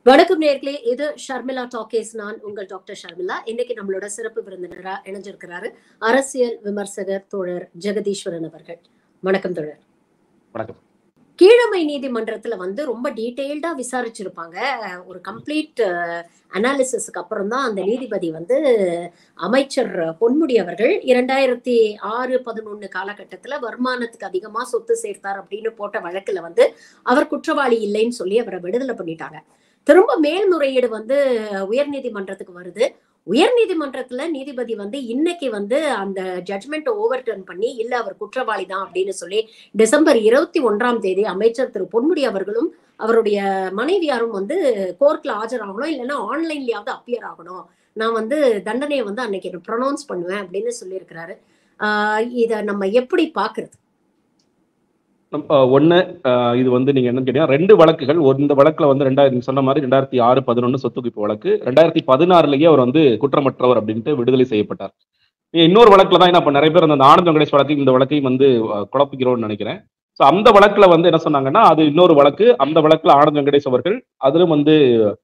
வணக்கம் நேர்களே இது ஷர்மிளா டாக்கேஸ் நான் உங்கள் டாக்டர் ஷர்மிளா இன்னைக்கு நம்மளோட சிறப்பு விருந்தினரா இணைஞ்சிருக்கிறாரு அரசியல் விமர்சகர் தோழர் ஜெகதீஸ்வரன் அவர்கள் வணக்கம் தோழர் வணக்கம் கீழமை நீதிமன்றத்துல வந்து ரொம்ப டீட்டெயில்டா விசாரிச்சிருப்பாங்க ஒரு கம்ப்ளீட் அனாலிசிஸ்க்கு அப்புறம் தான் அந்த நீதிபதி வந்து அமைச்சர் பொன்முடி அவர்கள் இரண்டாயிரத்தி ஆறு பதினொன்னு காலகட்டத்துல வருமானத்துக்கு அதிகமா சொத்து சேர்த்தார் அப்படின்னு போட்ட வழக்குல வந்து அவர் குற்றவாளி இல்லைன்னு சொல்லி அவரை விடுதலை பண்ணிட்டாங்க திரும்ப மேல்முறையீடு வந்து உயர்நீதிமன்றத்துக்கு வருது உயர்நீதிமன்றத்துல நீதிபதி வந்து இன்னைக்கு வந்து அந்த ஜட்மெண்ட் ஓவர் டர்ன் பண்ணி இல்ல அவர் குற்றவாளி தான் அப்படின்னு சொல்லி டிசம்பர் இருபத்தி ஒன்றாம் தேதி அமைச்சர் திரு பொன்முடி அவர்களும் அவருடைய மனைவியாரும் வந்து கோர்ட்ல ஆஜராகணும் இல்லைன்னா ஆன்லைன்லயாவது அப்பியர் ஆகணும் நான் வந்து தண்டனையை வந்து அன்னைக்கு ப்ரொனவுன்ஸ் பண்ணுவேன் அப்படின்னு சொல்லியிருக்கிறாரு ஆஹ் இத நம்ம எப்படி பாக்குறது ஒன்னு இது வந்து நீங்க என்ன கேட்டீங்கன்னா ரெண்டு வழக்குகள் ஒரு இந்த வழக்குல வந்து ரெண்டாயிரத்தி நீங்க சொன்ன மாதிரி ரெண்டாயிரத்தி ஆறு பதினொன்னு சொத்து குவிப்பு வழக்கு ரெண்டாயிரத்தி பதினாறுலயே அவர் வந்து குற்றமற்றவர் அப்படின்ட்டு விடுதலை செய்யப்பட்டார் இன்னொரு வழக்குல தான் என்ன இப்ப நிறைய பேர் அந்த ஆனந்த வெங்கடேஷ் வழக்கு இந்த வழக்கையும் வந்து குழப்பிக்கிறோம்னு நினைக்கிறேன் ஸோ அந்த வழக்குல வந்து என்ன சொன்னாங்கன்னா அது இன்னொரு வழக்கு அந்த வழக்குல ஆனந்த் வெங்கடேஷ் அவர்கள் அதிலும் வந்து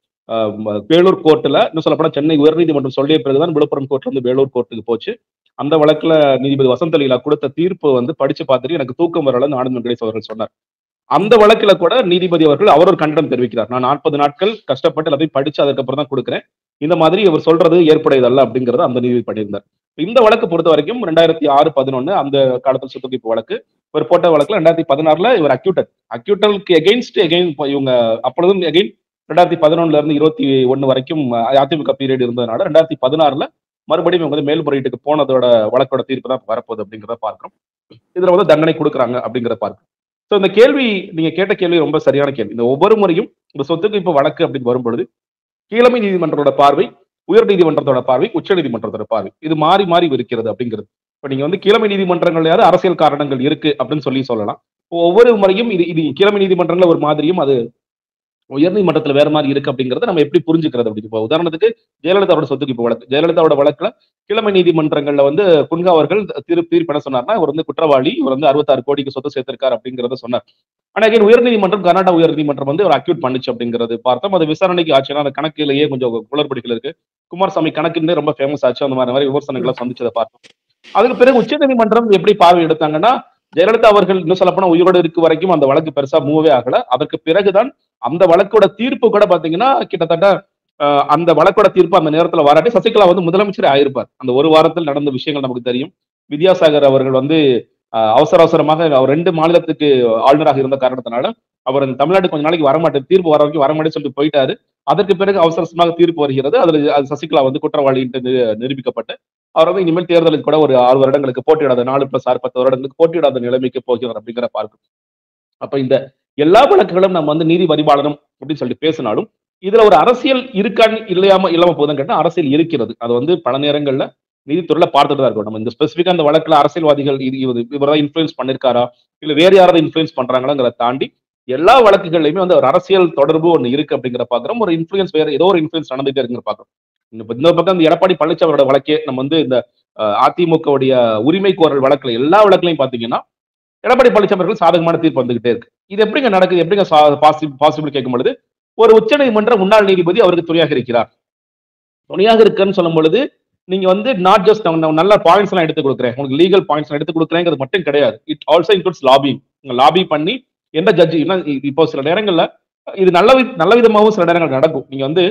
வேலூர் கோர்ட்ல இன்னும் சொல்லப்போனா சென்னை உயர்நீதிமன்றம் சொல்லிய பிறகுதான் விழுப்புரம் கோர்ட்ல வந்து வேலூர் கோர்ட்டுக்கு போச்சு அந்த வழக்குல நீதிபதி வசந்த லீலா கொடுத்த தீர்ப்பு வந்து படிச்சு பார்த்துட்டு எனக்கு தூக்கம் வரலன்னு ஆனந்த் வெங்கடேஷ் அவர்கள் சொன்னார் அந்த வழக்குல கூட நீதிபதி அவர்கள் அவர் ஒரு கண்டனம் தெரிவிக்கிறார் நான் நாற்பது நாட்கள் கஷ்டப்பட்டு எல்லாத்தையும் படிச்சு அதுக்கப்புறம் தான் கொடுக்குறேன் இந்த மாதிரி இவர் சொல்றது ஏற்புடையதல்ல அப்படிங்கறத அந்த நீதிபதி பண்ணியிருந்தார் இந்த வழக்கு பொறுத்த வரைக்கும் ரெண்டாயிரத்தி ஆறு பதினொன்னு அந்த காலத்தில் சொத்துக்குவிப்பு வழக்கு இவர் போட்ட வழக்குல ரெண்டாயிரத்தி பதினாறுல இவர் அக்யூட்டட் அக்யூட்டலுக்கு எகெயின்ஸ்ட் எகெயின் இவங்க அப்பொழுதும் எகெயின் ரெண்டாயிரத்தி பதினொன்னுல இருந்து இருபத்தி ஒன்னு வரைக்கும் அதிமுக பீரியட் இருந்ததுனால ரெண்டாயிரத்தி பதினாறுல மறுபடியும் இவங்க வந்து மேல்முறையீட்டுக்கு போனதோட வழக்கோட தீர்ப்பு தான் வரப்போகுது அப்படிங்கிறத பார்க்கிறோம் இதுல வந்து தண்டனை கொடுக்குறாங்க அப்படிங்கிறத பார்க்கிறோம் ஸோ இந்த கேள்வி நீங்க கேட்ட கேள்வி ரொம்ப சரியான கேள்வி இந்த ஒவ்வொரு முறையும் இந்த சொத்துக்கு இப்போ வழக்கு அப்படின்னு வரும்பொழுது கீழமை நீதிமன்றத்தோட பார்வை உயர் நீதிமன்றத்தோட பார்வை உச்ச நீதிமன்றத்தோட பார்வை இது மாறி மாறி இருக்கிறது அப்படிங்கிறது இப்போ நீங்க வந்து கீழமை நீதிமன்றங்கள்லயாவது அரசியல் காரணங்கள் இருக்கு அப்படின்னு சொல்லி சொல்லலாம் ஒவ்வொரு முறையும் இது இது கீழமை நீதிமன்றங்கள ஒரு மாதிரியும் அது உயர்நீதிமன்றத்துல வேற மாதிரி இருக்கு அப்படிங்கறத நம்ம எப்படி புரிஞ்சுக்கிறது அப்படின்னு இப்போ உதாரணத்துக்கு ஜெயலலிதாவோட சொத்துக்கு இப்போ வழக்கு ஜெயலலிதாவோட வழக்குல கிழமை நீதிமன்றங்கள்ல வந்து குன்கா அவர்கள் தீர்ப்பு தீர்ப்பு என்ன சொன்னார்னா இவர் வந்து குற்றவாளி இவர் வந்து அறுபத்தாறு கோடிக்கு சொத்து சேர்த்திருக்காரு அப்படிங்கறத சொன்னார் ஆனா again உயர்நீதிமன்றம் கர்நாடகா உயர்நீதிமன்றம் வந்து ஒரு அக்யூட் பண்ணுச்சு அப்படிங்கிறது பார்த்தோம் அது விசாரணைக்கு ஆச்சுன்னா அந்த கணக்கிலேயே கொஞ்சம் குளறுபடிகள் இருக்கு குமாரசாமி கணக்குன்னு ரொம்ப ஃபேமஸ் ஆச்சு அந்த மாதிரி மாதிரி விமர்சனங்களை சந்திச்சதை பார்த்தோம் அதுக்கு பிறகு உச்சநீதிமன்றம் எப்படி பார்வை எடுத்தாங்கன்னா ஜெயலலிதா அவர்கள் இன்னும் சொல்லப்போனா உயிரோடு இருக்கு வரைக்கும் அந்த வழக்கு பெருசா மூவே ஆகல அதற்கு பிறகுதான் அந்த வழக்கோட தீர்ப்பு கூட பாத்தீங்கன்னா கிட்டத்தட்ட அந்த வழக்கோட தீர்ப்பு அந்த நேரத்துல வராட்டி சசிகலா வந்து முதலமைச்சர் ஆயிருப்பார் அந்த ஒரு வாரத்தில் நடந்த விஷயங்கள் நமக்கு தெரியும் வித்யாசாகர் அவர்கள் வந்து அவசர அவசரமாக அவர் ரெண்டு மாநிலத்துக்கு ஆளுநராக இருந்த காரணத்தினால அவர் தமிழ்நாடு கொஞ்ச நாளைக்கு வரமாட்டேன் தீர்ப்பு வர வரைக்கும் வரமாட்டேன்னு சொல்லிட்டு போயிட்டாரு அதற்கு பிறகு அவசர அவசரமாக தீர்ப்பு வருகிறது அதுல அது சசிகலா வந்து குற்றவாளி நிரூபிக்கப்பட்டு அவர் வந்து இனிமேல் தேர்தலுக்கு கூட ஒரு ஆறு வருடங்களுக்கு போட்டியிடாத நாலு பிளஸ் ஆறு பத்து வருடங்களுக்கு போட்டியிடாத நிலைமைக்கு போகிறார் அப்படிங்கிற பார்க்கும் அப்ப இந்த எல்லா வழக்குகளும் நம்ம வந்து நீதி பரிபாலனம் அப்படின்னு சொல்லிட்டு பேசினாலும் இதுல ஒரு அரசியல் இருக்கான்னு இல்லையாம இல்லாம போதும் கேட்டா அரசியல் இருக்கிறது அது வந்து பல நேரங்கள்ல நீதித்துறையில பார்த்துட்டு தான் இருக்கும் நம்ம இந்த ஸ்பெசிபிக்கா அந்த வழக்குல அரசியல்வாதிகள் இது இவர் தான் இன்ஃபுளுன்ஸ் பண்ணிருக்காரா இல்ல வேற யாராவது இன்ஃபுளுன்ஸ் பண்றாங்களாங்கிறத தாண்டி எல்லா வழக்குகள்லயுமே வந்து ஒரு அரசியல் தொடர்பு ஒன்று இருக்கு அப்படிங்கிற பாக்குறோம் ஒரு இன்ஃபுளுன்ஸ் வேற ஏதோ ஒரு இன்ஃபுளுன்ஸ் நடந்துட்டே இருக்குங்கிற பாக்குறோம் இந்த பக்கம் இந்த எடப்பாடி பழனிசாமியோட வழக்கே நம்ம வந்து இந்த அதிமுகவுடைய உரிமை கோரல் வழக்குல எல்லா வழக்குலையும் பாத்தீங்கன்னா எடப்பாடி பழனிசாமி அவர்கள் சாதகமான தீர்ப்பு வந்துகிட்டே இருக்கு இது எப்படிங்க நடக்குது எப்படிங்க பாசிபிள் கேட்கும் பொழுது ஒரு உச்ச நீதிமன்ற முன்னாள் நீதிபதி அவருக்கு துணையாக இருக்கிறார் துணையாக இருக்குன்னு சொல்லும் பொழுது நீங்க வந்து நாட் ஜஸ்ட் நல்ல பாயிண்ட்ஸ் எல்லாம் எடுத்து கொடுக்குறேன் உங்களுக்கு லீகல் பாயிண்ட்ஸ் எடுத்து கொடுக்குறேங்கிறது மட்டும் கிடையாது it also includes lobby lobby பண்ணி எந்த ஜட்ஜி இப்போ சில நேரங்கள்ல இது நல்ல நல்ல விதமாகவும் சில நேரங்கள் நடக்கும் நீங்க வந்து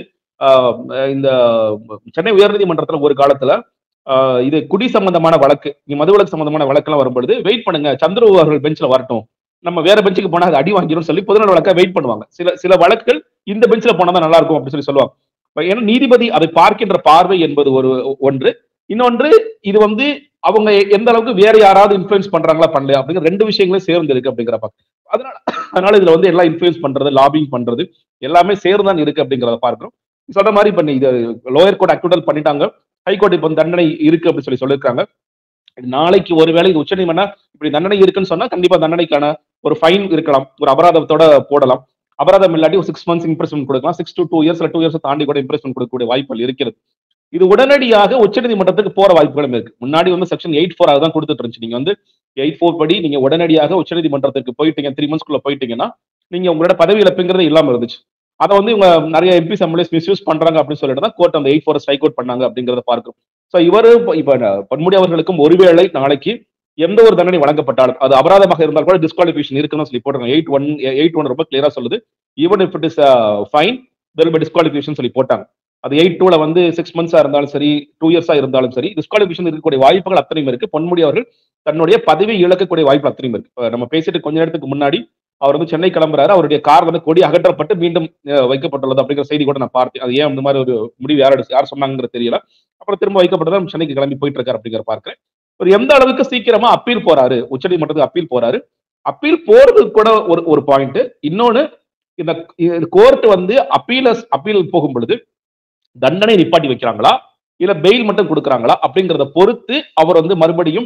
இந்த சென்னை உயர்நீதிமன்றத்துல ஒரு காலத்துல இது குடி சம்பந்தமான வழக்கு நீ மதுவிலக்கு சம்பந்தமான வழக்கெல்லாம் வரும்பொழுது வெயிட் பண்ணுங்க சந்திர அவர்கள் பெஞ்ச்ல வரட்டும் நம்ம வேற பெஞ்சுக்கு போனா அது அடி வாங்கிடும் சொல்லி பொதுநல வழக்கா வெயிட் பண்ணுவாங்க சில சில வழக்குகள் இந்த பெஞ்ச்ல போனா தான் நல்லா இருக்கும் அப்படின்னு சொல்லி சொல்லுவாங்க ஏன்னா நீதிபதி அதை பார்க்கின்ற பார்வை என்பது ஒரு ஒன்று இன்னொன்று இது வந்து அவங்க எந்த அளவுக்கு வேற யாராவது இன்ஃபுளுன்ஸ் பண்றாங்களா பண்ணல அப்படிங்கிற ரெண்டு விஷயங்களும் சேர்ந்து இருக்கு அப்படிங்கிறப்ப அதனால அதனால இதுல வந்து எல்லாம் இன்ஃபுளுன்ஸ் பண்றது லாபிங் பண்றது எல்லாமே சேர்ந்தான் இருக்கு அப்படிங்கிறத பார்க்கிறோம் சொல்ற மாதிரி பண்ணி இது லோயர் கோர்ட் அக்யூட்டல் பண்ணிட்டாங்க ஹைகோர்ட் இப்போ தண்டனை இருக்கு அப்படின்னு சொல்லி சொல்லியிருக்காங்க நாளைக்கு ஒருவேளை இது உச்சநீதிமன்றம் இப்படி தண்டனை இருக்குன்னு சொன்னா கண்டிப்பா தண்டனைக்கான ஒரு ஃபைன் இருக்கலாம் ஒரு அபராதத்தோட போடலாம் அபராதம் இல்லாட்டி ஒரு சிக்ஸ் மந்த்ஸ் இம்ப்ரெஸ்மெண்ட் கொடுக்கலாம் சிக்ஸ் டு டூ இயர்ஸ்ல டூ இயர்ஸ் தாண்டி கூட இம்ப்ரெஸ்மெண்ட் கொடுக்கக்கூடிய வாய்ப்புகள் இருக்கிறது இது உடனடியாக உச்சநீதிமன்றத்துக்கு போற வாய்ப்புகளும் இருக்கு முன்னாடி வந்து செக்ஷன் எயிட் ஃபோர் தான் கொடுத்துட்டு இருந்துச்சு நீங்க வந்து எயிட் ஃபோர் படி நீங்க உடனடியாக உச்சநீதிமன்றத்துக்கு போயிட்டீங்க த்ரீ மந்த்ஸ்க்குள்ள போயிட்டீங்கன்னா நீங்க உங்களோட பதவி இழப்புங்கிறது இல்லாம இருந்துச்சு அதை வந்து இவங்க நிறைய எம்பிஸ் எம்எல்ஏஸ் மிஸ்யூஸ் பண்றாங்க அப்படின்னு சொல்லிட்டு தான் கோர்ட் அந்த எயிட் ஃபோர் ஸ்ட்ரைக் அவுட் பண்ணாங்க அப்படிங்கறத பார்க்கிறோம் ஸோ இவரு இப்ப- இப்ப பொன்முடி அவர்களுக்கும் ஒருவேளை நாளைக்கு எந்த ஒரு தண்டனை வழங்கப்பட்டாலும் அது அபராதமாக இருந்தால் கூட டிஸ்குவாலிஃபிகேஷன் இருக்குன்னு சொல்லி போட்டாங்க எயிட் ஒன் எயிட் ஒன் ரொம்ப கிளியரா சொல்லுது even if it is fine there by disqualification சொல்லி போட்டாங்க அது எயிட் டூல வந்து சிக்ஸ் மந்த்ஸா இருந்தாலும் சரி டூ இயர்ஸா இருந்தாலும் சரி டிஸ்குவாலிஃபிகேஷன் இருக்கக்கூடிய வாய்ப்புகள் அத்தனையும் இருக்கு பொன்முடி அவர்கள் தன்னுடைய பதவி இழக்கக்கூடிய வாய்ப்பு அத்தனையும் இருக்கு இப்ப நம்ம பேசிட்டு கொஞ்ச நேரத்துக்கு முன்னாடி அவர் வந்து சென்னை கிளம்புறாரு அவருடைய கார் வந்து கொடி அகற்றப்பட்டு மீண்டும் அஹ், வைக்கப்பட்டுள்ளது அப்படிங்கிற செய்தி கூட நான் பார்த்தேன் அது ஏன் அந்த மாதிரி ஒரு முடிவு யார் எடுத்து- யார் சொன்னாங்கிறது தெரியல அப்புறம் திரும்ப வைக்கப்பட்டதான் சென்னைக்கு கிளம்பி போயிட்டு இருக்காரு அப்படிங்கிற பார்க்கிறேன் ஒரு எந்த அளவுக்கு சீக்கிரமா அப்பீல் போறாரு உச்சநீதிமன்றத்துக்கு அப்பீல் போறாரு அப்பீல் போறது கூட ஒரு ஒரு பாயிண்ட் இன்னொன்னு இந்த கோர்ட் வந்து அப்பீல அப்பீல் போகும் பொழுது தண்டனை நிப்பாட்டி வைக்கிறாங்களா இல்ல பெயில் மட்டும் கொடுக்குறாங்களா அப்படிங்கறத பொறுத்து அவர் வந்து மறுபடியும்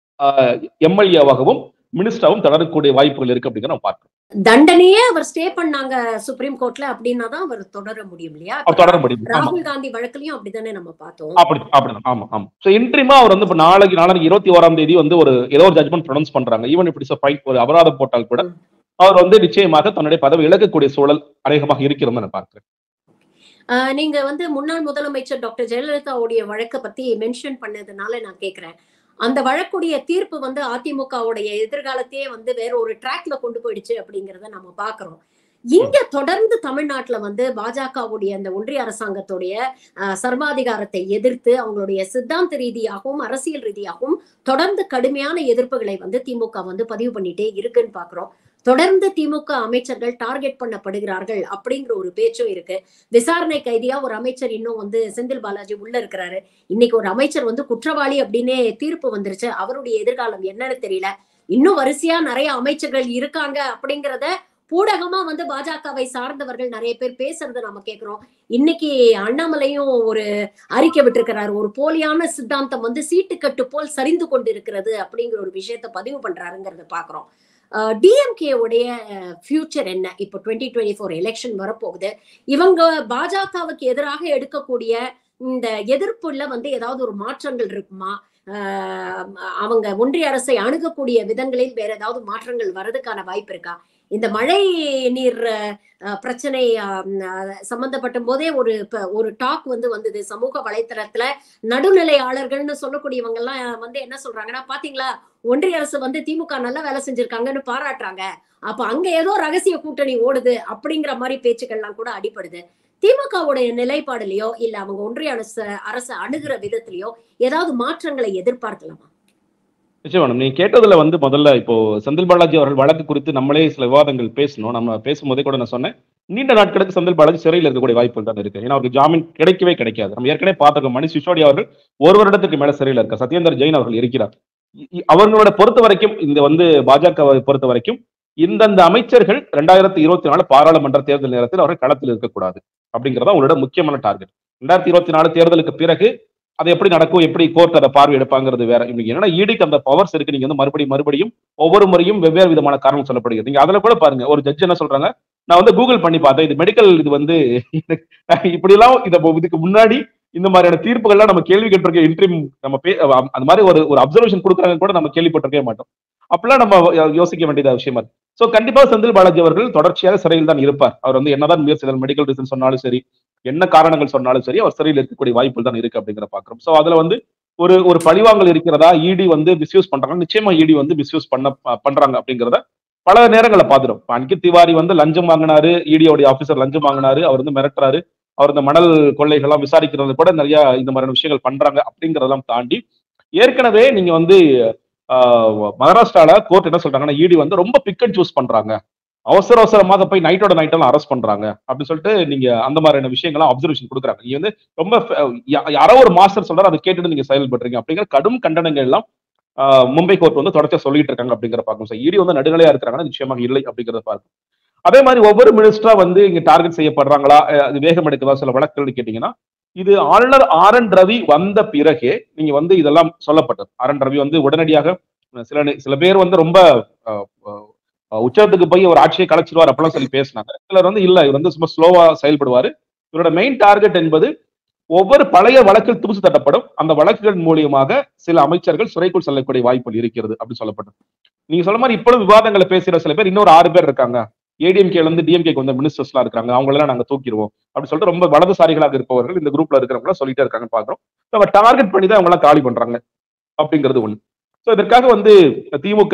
எம்எல்ஏவாகவும் மினிஸ்டராகவும் தொடரக்கூடிய வாய்ப்புகள் இருக்கு அப்படிங்கிற நம்ம பார்க்கிறோம் தண்டனையே அவர் ஸ்டே பண்ணாங்க சுப்ரீம் கோர்ட்ல அப்படின்னா தான் அவர் தொடர முடியும் இல்லையா அவர் தொடர முடியும் ஆமா ராகுல் காந்தி வழக்குலயும் அப்படிதானே நம்ம பார்த்தோம் அப்படி அப்படிதான் ஆமா ஆமா சோ இன்ட்ரிமா அவர் வந்து இப்ப நாளைக்கு நாளைக்கு இருபத்தி ஓராம் தேதி வந்து ஒரு ஏதோ ஒரு ஜட்மெண்ட் ப்ரொனவுன்ஸ் பண்றாங்க ஈவன் இப்படி ஃபைட் ஒரு அபராதம் போட்டால் கூட ம். அவர் வந்து நிச்சயமாக தன்னுடைய பதவி இழக்கக்கூடிய சூழல் அநேகமாக இருக்கிறது நான் பார்க்கிறேன் ஆஹ் நீங்க வந்து முன்னாள் முதலமைச்சர் டாக்டர் ஜெயலலிதாவுடைய வழக்கை பத்தி மென்ஷன் பண்ணதுனால நான் கேக்குறேன் அந்த வழக்குடைய தீர்ப்பு வந்து அதிமுகவுடைய எதிர்காலத்தையே வந்து வேற ஒரு ட்ராக்ல கொண்டு போயிடுச்சு அப்படிங்கறத நம்ம பாக்குறோம் இங்க தொடர்ந்து தமிழ்நாட்டுல வந்து பாஜகவுடைய அந்த ஒன்றிய அரசாங்கத்துடைய ஆஹ், சர்வாதிகாரத்தை எதிர்த்து அவங்களுடைய சித்தாந்த ரீதியாகவும் அரசியல் ரீதியாகவும் தொடர்ந்து கடுமையான எதிர்ப்புகளை வந்து திமுக வந்து பதிவு பண்ணிட்டே இருக்குன்னு பாக்குறோம் தொடர்ந்து திமுக அமைச்சர்கள் டார்கெட் பண்ணப்படுகிறார்கள் அப்படிங்கிற ஒரு பேச்சும் இருக்கு விசாரணை கைதியா ஒரு அமைச்சர் இன்னும் வந்து செந்தில் பாலாஜி உள்ள இருக்கிறாரு இன்னைக்கு ஒரு அமைச்சர் வந்து குற்றவாளி அப்படின்னே தீர்ப்பு வந்துருச்சு அவருடைய எதிர்காலம் என்னன்னு தெரியல இன்னும் வரிசையா நிறைய அமைச்சர்கள் இருக்காங்க அப்படிங்கிறத பூடகமா வந்து பாஜகவை சார்ந்தவர்கள் நிறைய பேர் பேசுறத நம்ம கேக்குறோம் இன்னைக்கு அண்ணாமலையும் ஒரு அறிக்கை விட்டிருக்கிறாரு ஒரு போலியான சித்தாந்தம் வந்து சீட்டுக்கட்டு போல் சரிந்து கொண்டு இருக்கிறது அப்படிங்கிற ஒரு விஷயத்த பதிவு பண்றாருங்கிறத பாக்குறோம் டிஎம்கே உடைய ஃபியூச்சர் என்ன இப்போ டுவெண்ட்டி டுவெண்ட்டி ஃபோர் எலெக்ஷன் வரப்போகுது இவங்க பாஜகவுக்கு எதிராக எடுக்கக்கூடிய இந்த எதிர்ப்புல வந்து ஏதாவது ஒரு மாற்றங்கள் இருக்குமா ஆஹ் அவங்க ஒன்றிய அரசை அணுகக்கூடிய விதங்களில் வேற ஏதாவது மாற்றங்கள் வர்றதுக்கான வாய்ப்பு இருக்கா இந்த மழை நீர் அஹ், பிரச்சனை ஆஹ், சம்பந்தப்பட்ட போதே ஒரு ப- ஒரு டாக் வந்து வந்தது சமூக வலைத்தளத்துல நடுநிலையாளர்கள்னு சொல்லக்கூடியவங்க எல்லாம் வந்து என்ன சொல்றாங்கன்னா பாத்தீங்களா ஒன்றிய அரசு வந்து திமுக நல்ல வேலை செஞ்சிருக்காங்கன்னு பாராட்டுறாங்க அப்ப அங்க ஏதோ ரகசிய கூட்டணி ஓடுது அப்படிங்கிற மாதிரி பேச்சுக்கள்லாம் கூட அடிப்படுது திமுகவுடைய நிலைப்பாடுலயோ இல்ல அவங்க ஒன்றிய அரசு அரசு அணுகிற விதத்திலயோ ஏதாவது மாற்றங்களை எதிர்பார்க்கலாமா நிச்சயம் மேடம் நீங்க கேட்டதுல வந்து முதல்ல இப்போ செந்தில் பாலாஜி அவர்கள் வழக்கு குறித்து நம்மளே சில விவாதங்கள் பேசணும் நம்ம பேசும்போதே கூட நான் சொன்னேன் நீண்ட நாட்களுக்கு செந்தில் பாலாஜி சிறையில் இருக்கக்கூடிய வாய்ப்புகள் தான் இருக்கு ஏன்னா அவருக்கு ஜாமீன் கிடைக்கவே கிடைக்காது நம்ம ஏற்கனவே பார்த்திருக்கோம் மணி சிசோடி அவர்கள் ஒரு வருடத்துக்கு மேல சிறையில் இருக்கார் சத்யேந்தர் ஜெயின் அவர்கள் இருக்கிறார் இ- இ- அவர்களோட பொறுத்த வரைக்கும் இந்த வந்து பாஜகவை பொறுத்த வரைக்கும் இந்தந்த அமைச்சர்கள் ரெண்டாயிரத்தி இருபத்தி நாலு பாராளுமன்ற தேர்தல் நேரத்தில் அவர்கள் களத்தில் இருக்கக்கூடாது அப்படிங்கறத அவங்களோட முக்கியமான டார்கெட் ரெண்டாயிரத்தி இருபத்தி நாலு தேர்தலுக்கு பிறகு அது எப்படி நடக்கும் எப்படி கோர்ட் அதை பார்வை எடுப்பாங்கிறது வேற இன்னைக்கு என்னன்னா ஈடிக்கு அந்த பவர்ஸ் இருக்கு நீங்க வந்து மறுபடியும் மறுபடியும் ஒவ்வொரு முறையும் வெவ்வேறு விதமான காரணம் சொல்லப்படுகிறது நீங்க அதுல கூட பாருங்க ஒரு ஜட்ஜ் என்ன சொல்றாங்க நான் வந்து கூகுள் பண்ணி பார்த்தேன் இது மெடிக்கல் இது வந்து இப்படி எல்லாம் இத இதுக்கு முன்னாடி இந்த மாதிரியான தீர்ப்புகள்லாம் நம்ம கேள்வி கேட்டிருக்க இன்ட்ரீம் நம்ம பே அ- அந்த மாதிரி ஒரு ஒரு அப்சர்வேஷன் கொடுக்குறாங்க கூட நம்ம கேள்விப்பட்டிருக்கவே மாட்டோம் அப்பெல்லாம் நம்ம யோ- யோசிக்க வேண்டியதா விஷயமா இருக்கு சோ கண்டிப்பா செந்தில் பாலாஜி அவர்கள் தொடர்ச்சியாக சிறையில் தான் இருப்பார் அவர் வந்து என்னதான் முயற்சி மெடிக்கல் ரீசன் சொன்னாலும் சரி என்ன காரணங்கள் சொன்னாலும் சரி அவர் சிறையில் இருக்கக்கூடிய வாய்ப்புகள் தான் இருக்கு அப்படிங்கிற பாக்குறோம் சோ அதுல வந்து ஒரு ஒரு பழிவாங்கல் இருக்கிறதா இடி வந்து மிஸ்யூஸ் பண்றாங்க நிச்சயமா இடி வந்து மிஸ்யூஸ் பண்ண ப- பண்றாங்க அப்படிங்கிறத பல நேரங்களை பாத்துரும் இப்ப அன்கித் திவாரி வந்து லஞ்சம் வாங்கினாரு இடியோடைய ஆபீசர் லஞ்சம் வாங்கினாரு அவர் வந்து மிரட்டுறாரு அவர் இந்த மணல் கொள்ளைகள்லாம் விசாரிக்கிறது கூட நிறைய இந்த மாதிரியான விஷயங்கள் பண்றாங்க அப்படிங்கறதெல்லாம் தாண்டி ஏற்கனவே நீங்க வந்து ஆஹ், மகாராஷ்டிரால கோர்ட் என்ன சொல்றாங்கன்னா இடி வந்து ரொம்ப பிக் அண்ட் சூஸ் பண்றாங்க அவசர அவசரமாக போய் நைட்டோட நைட்டெல்லாம் அரெஸ்ட் பண்றாங்க அப்படின்னு சொல்லிட்டு நீங்க அந்த மாதிரியான விஷயங்கள்லாம் அப்சர்வேஷன் கொடுக்குறாங்க நீங்க வந்து ரொம்ப ஃப- யா- யாரோ ஒரு மாஸ்டர் சொல்றாரு அதை கேட்டுட்டு நீங்க செயல்படுறீங்க அப்படிங்கிற கடும் கண்டனங்கள் எல்லாம் ஆஹ், மும்பை கோர்ட் வந்து தொடர்ச்சியா சொல்லிட்டு இருக்காங்க அப்படிங்கிற பார்க்கும் சார் இடி வந்து நடுநிலையா இருக்கிறாங்கன்னா நிச்சயமாக இல்லை அப்படிங்கறத பார்க்கும் அதே மாதிரி ஒவ்வொரு மினிஸ்டரா வந்து இங்க டார்கெட் செய்யப்படுறாங்களா அஹ், அது வேகம் எடுக்குதா சில வழக்குகள் கேட்டீங்கன்னா இது ஆளுநர் ஆர் என் ரவி வந்த பிறகே நீங்க வந்து இதெல்லாம் சொல்லப்பட்டது ஆர் என் ரவி வந்து உடனடியாக அஹ், சில நே- சில பேர் வந்து ரொம்ப அஹ், அஹ், உச்சத்துக்கு போய் ஒரு ஆட்சியை கலைச்சிருவார் அப்பெல்லாம் சொல்லி பேசினாங்க சிலர் வந்து இல்ல இவர் வந்து சும்மா ஸ்லோவா செயல்படுவாரு இவரோட மெயின் டார்கெட் என்பது ஒவ்வொரு பழைய வழக்கில் தூசு தட்டப்படும் அந்த வழக்குகள் மூலியமாக சில அமைச்சர்கள் சிறைக்குள் செல்லக்கூடிய வாய்ப்புகள் இருக்கிறது அப்படின்னு சொல்லப்பட்டது நீங்க சொல்ல மாதிரி இப்பொழுது விவாதங்களை பேசுற சில பேர் இன்னொரு ஆறு பேர் இருக்காங்க ஏடிஎம்கேல இருந்து டிஎம்கேக்கு வந்த மினிஸ்டர்ஸ்லாம் இருக்காங்க அவங்க எல்லாம் நாங்க தூக்கிடுவோம் அப்படின்னு சொல்லிட்டு ரொம்ப வலதுசாரிகளாக இருப்பவர்கள் இந்த குரூப்ல இருக்கிறவங்க சொல்லிட்டே இருக்காங்கன்னு பாக்குறோம் நம்ம டார்கெட் பண்ணி தான் அவங்க எல்லாம் காலி பண்றாங்க அப்படிங்கிறது ஒண்ணு சோ இதற்காக வந்து திமுக